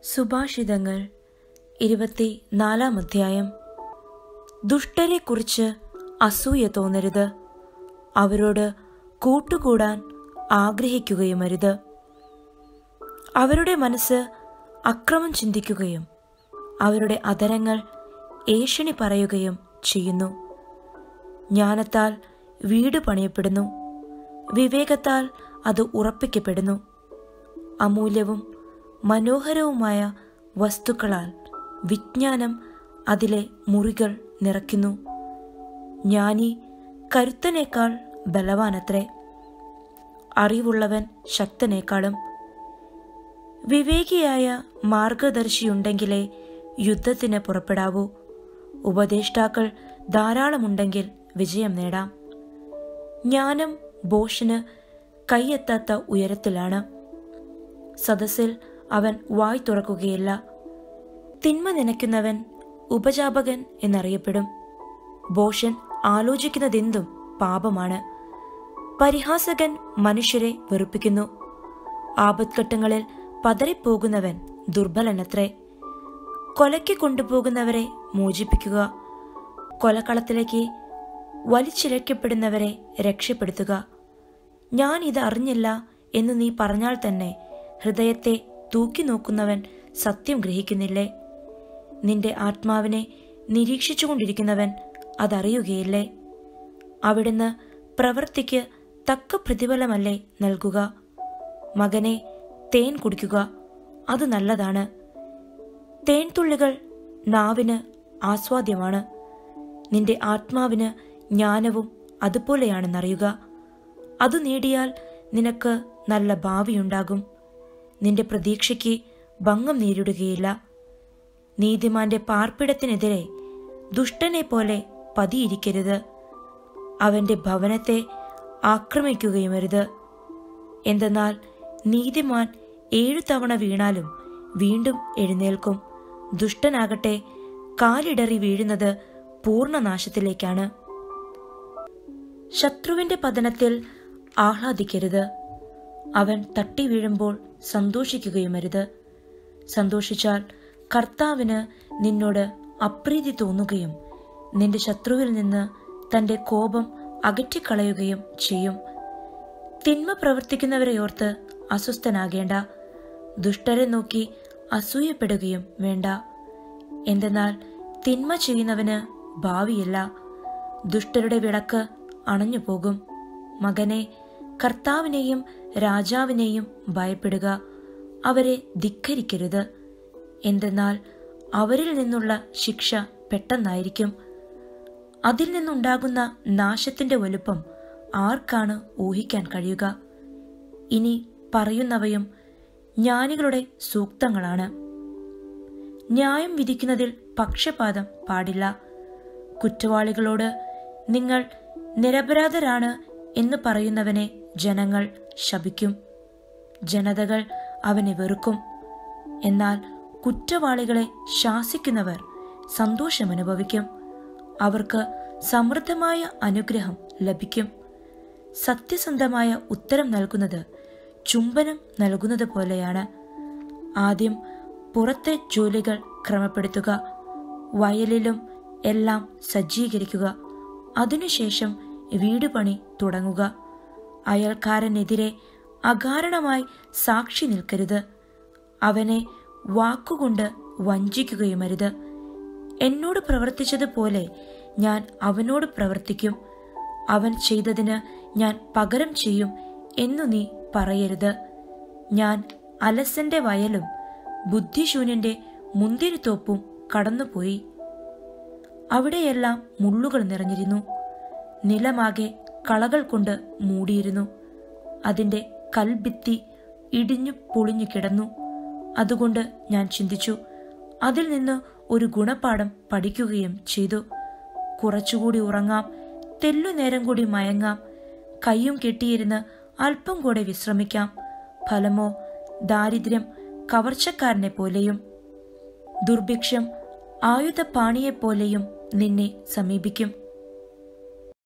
സുഭാഷിതങ്ങൾ ഇരുപത്തി നാലാം അധ്യായം ദുഷ്ടരെക്കുറിച്ച് അസൂയ തോന്നരുത് അവരോട് കൂട്ടുകൂടാൻ ആഗ്രഹിക്കുകയുമരുത് അവരുടെ മനസ്സ് അക്രമം ചിന്തിക്കുകയും അവരുടെ അധരങ്ങൾ ഏഷണി പറയുകയും ചെയ്യുന്നു ജ്ഞാനത്താൽ വീട് പണിയപ്പെടുന്നു വിവേകത്താൽ അത് ഉറപ്പിക്കപ്പെടുന്നു അമൂല്യവും മനോഹരവുമായ വസ്തുക്കളാൽ വിജ്ഞാനം അതിലെ മുറികൾ നിറയ്ക്കുന്നു ജ്ഞാനി കരുത്തനേക്കാൾ ബലവാനത്രേ അറിവുള്ളവൻ ശക്തനേക്കാളും വിവേകിയായ മാർഗദർശിയുണ്ടെങ്കിലേ യുദ്ധത്തിന് പുറപ്പെടാവൂ ഉപദേഷ്ടാക്കൾ ധാരാളമുണ്ടെങ്കിൽ വിജയം നേടാം ജ്ഞാനം ബോഷന് കൈയെത്താത്ത ഉയരത്തിലാണ് സദസ്സിൽ അവൻ വായ് തുറക്കുകയില്ല തിന്മ നനയ്ക്കുന്നവൻ ഉപജാപകൻ എന്നറിയപ്പെടും ബോഷൻ ആലോചിക്കുന്നതെന്തും പാപമാണ് പരിഹാസകൻ മനുഷ്യരെ വെറുപ്പിക്കുന്നു ആപത്ഘട്ടങ്ങളിൽ പതറിപ്പോകുന്നവൻ ദുർബലനത്രേ കൊലയ്ക്ക് കൊണ്ടുപോകുന്നവരെ മോചിപ്പിക്കുക കൊലക്കളത്തിലേക്ക് വലിച്ചിഴക്കപ്പെടുന്നവരെ രക്ഷപ്പെടുത്തുക ഞാൻ ഇത് അറിഞ്ഞില്ല എന്ന് നീ പറഞ്ഞാൽ തന്നെ ഹൃദയത്തെ തൂക്കി നോക്കുന്നവൻ സത്യം ഗ്രഹിക്കുന്നില്ലേ നിന്റെ ആത്മാവിനെ നിരീക്ഷിച്ചുകൊണ്ടിരിക്കുന്നവൻ അതറിയുകയില്ലേ അവിടുന്ന് പ്രവൃത്തിക്ക് തക്ക പ്രതിഫലമല്ലേ നൽകുക മകനെ തേൻ കുടിക്കുക അത് നല്ലതാണ് തേൻതുള്ളികൾ നാവിന് ആസ്വാദ്യമാണ് നിന്റെ ആത്മാവിന് ജ്ഞാനവും അതുപോലെയാണെന്നറിയുക അത് നേടിയാൽ നിനക്ക് നല്ല ഭാവിയുണ്ടാകും നിന്റെ പ്രതീക്ഷയ്ക്ക് ഭംഗം നേരിടുകയില്ല നീതിമാന്റെ പാർപ്പിടത്തിനെതിരെ ദുഷ്ടനെ പോലെ പതിയിരിക്കരുത് അവന്റെ ഭവനത്തെ ആക്രമിക്കുകയുമരുത് എന്തെന്നാൽ നീതിമാൻ ഏഴു തവണ വീണാലും വീണ്ടും എഴുന്നേൽക്കും ദുഷ്ടനാകട്ടെ കാലിടറി വീഴുന്നത് പൂർണ്ണനാശത്തിലേക്കാണ് ശത്രുവിന്റെ പതനത്തിൽ ആഹ്ലാദിക്കരുത് അവൻ തട്ടി വീഴുമ്പോൾ സന്തോഷിക്കുകയുമരുത് സന്തോഷിച്ചാൽ കർത്താവിന് നിന്നോട് അപ്രീതി തോന്നുകയും നിന്റെ ശത്രുവിൽ നിന്ന് തന്റെ കോപം അകറ്റിക്കളയുകയും ചെയ്യും തിന്മ പ്രവർത്തിക്കുന്നവരെ ഓർത്ത് അസ്വസ്ഥനാകേണ്ട ദുഷ്ടരെ നോക്കി അസൂയപ്പെടുകയും വേണ്ട എന്തെന്നാൽ തിന്മ ചെയ്യുന്നവന് ഭാവിയില്ല ദുഷ്ടരുടെ വിളക്ക് അണഞ്ഞു പോകും മകനെ കർത്താവിനെയും രാജാവിനെയും ഭയപ്പെടുക അവരെ ധിക്കരിക്കരുത് എന്തെന്നാൽ അവരിൽ നിന്നുള്ള ശിക്ഷ പെട്ടെന്നായിരിക്കും അതിൽ നിന്നുണ്ടാകുന്ന നാശത്തിന്റെ വലുപ്പം ആർക്കാണ് ഊഹിക്കാൻ കഴിയുക ഇനി പറയുന്നവയും ജ്ഞാനികളുടെ സൂക്തങ്ങളാണ് ന്യായം വിധിക്കുന്നതിൽ പക്ഷപാതം പാടില്ല കുറ്റവാളികളോട് നിങ്ങൾ നിരപരാധരാണ് എന്ന് പറയുന്നവനെ ജനങ്ങൾ ശപിക്കും ജനതകൾ അവനെ വെറുക്കും എന്നാൽ കുറ്റവാളികളെ ശാസിക്കുന്നവർ സന്തോഷമനുഭവിക്കും അവർക്ക് സമൃദ്ധമായ അനുഗ്രഹം ലഭിക്കും സത്യസന്ധമായ ഉത്തരം നൽകുന്നത് ചുംബനം നൽകുന്നത് പോലെയാണ് ആദ്യം പുറത്തെ ജോലികൾ ക്രമപ്പെടുത്തുക വയലിലും എല്ലാം സജ്ജീകരിക്കുക അതിനുശേഷം വീട് പണി തുടങ്ങുക അയൽക്കാരനെതിരെ അകാരണമായി സാക്ഷി നിൽക്കരുത് അവനെ വാക്കുകൊണ്ട് വഞ്ചിക്കുകയുമരുത് എന്നോട് പ്രവർത്തിച്ചതുപോലെ ഞാൻ അവനോട് പ്രവർത്തിക്കും അവൻ ചെയ്തതിന് ഞാൻ പകരം ചെയ്യും എന്നു നീ പറയരുത് ഞാൻ അലസന്റെ വയലും ബുദ്ധിശൂന്യന്റെ മുന്തിരിത്തോപ്പും കടന്നുപോയി അവിടെയെല്ലാം മുള്ളുകൾ നിറഞ്ഞിരുന്നു നിലമാകെ കളകൾ കൊണ്ട് മൂടിയിരുന്നു അതിന്റെ കൽഭിത്തി ഇടിഞ്ഞു പൊളിഞ്ഞു കിടന്നു അതുകൊണ്ട് ഞാൻ ചിന്തിച്ചു അതിൽ നിന്ന് ഒരു ഗുണപാഠം പഠിക്കുകയും ചെയ്തു കുറച്ചുകൂടി ഉറങ്ങാം തെല്ലു നേരം കൂടി മയങ്ങാം കയ്യും കെട്ടിയിരുന്ന് അല്പം കൂടെ വിശ്രമിക്കാം ഫലമോ ദാരിദ്ര്യം കവർച്ചക്കാരനെ പോലെയും ദുർഭിക്ഷം ആയുധപാണിയെപ്പോലെയും നിന്നെ സമീപിക്കും